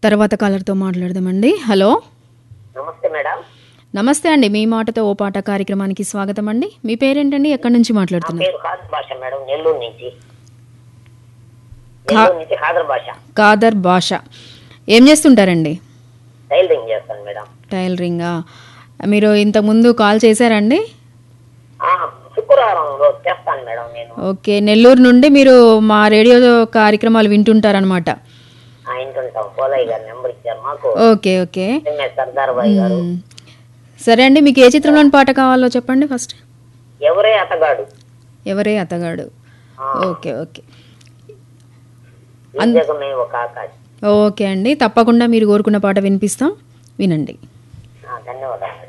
తర్వాత కాలర్తో మాట్లాడదామండి హలో నమస్తే మేడం నమస్తే అండి మీ మాటతో ఓ పాట కార్యక్రమానికి స్వాగతం అండి మీ పేరేంటండి ఎక్కడి నుంచి నా మాట్లాడుతున్నారు పేరు ఖాదర్ భాష మేడం నెల్లూరు నుంచి నెల్లూరు నుంచి ఖాదర్ భాష కాదర్ భాష ఏం చేస్తుంటారండి టైలరింగ్ చేస్తాను మేడం టైలరింగా మీరు ఇంతకుముందు కాల్ చేశారండి ఆ, శుక్రవారం రోజు చేస్తాను మేడం నేను ఓకే నెల్లూరు నుండి మీరు మా రేడియో కార్యక్రమాలు వింటుంటారనమాట ఆ ఇంటుంటాం పోలయ్య గారు నెంబర్ ఇచ్చారు మాకు okay okay MS Sardar Bhai గారు మ్. సరే అండి మీకు ఏ చిత్రంలోని పాట కావాలో చెప్పండి ఫస్ట్ ఎవరే అతగాడు ఎవరే అతగాడు ఆ, ఓకే ఓకే ఈ జగమే ఒక ఆకాశం ఓకే అండి తప్పకుండా మీరు కోరుకున్న పాట వినిపిస్తాం వినండి ఆ, ధన్యవాదాలు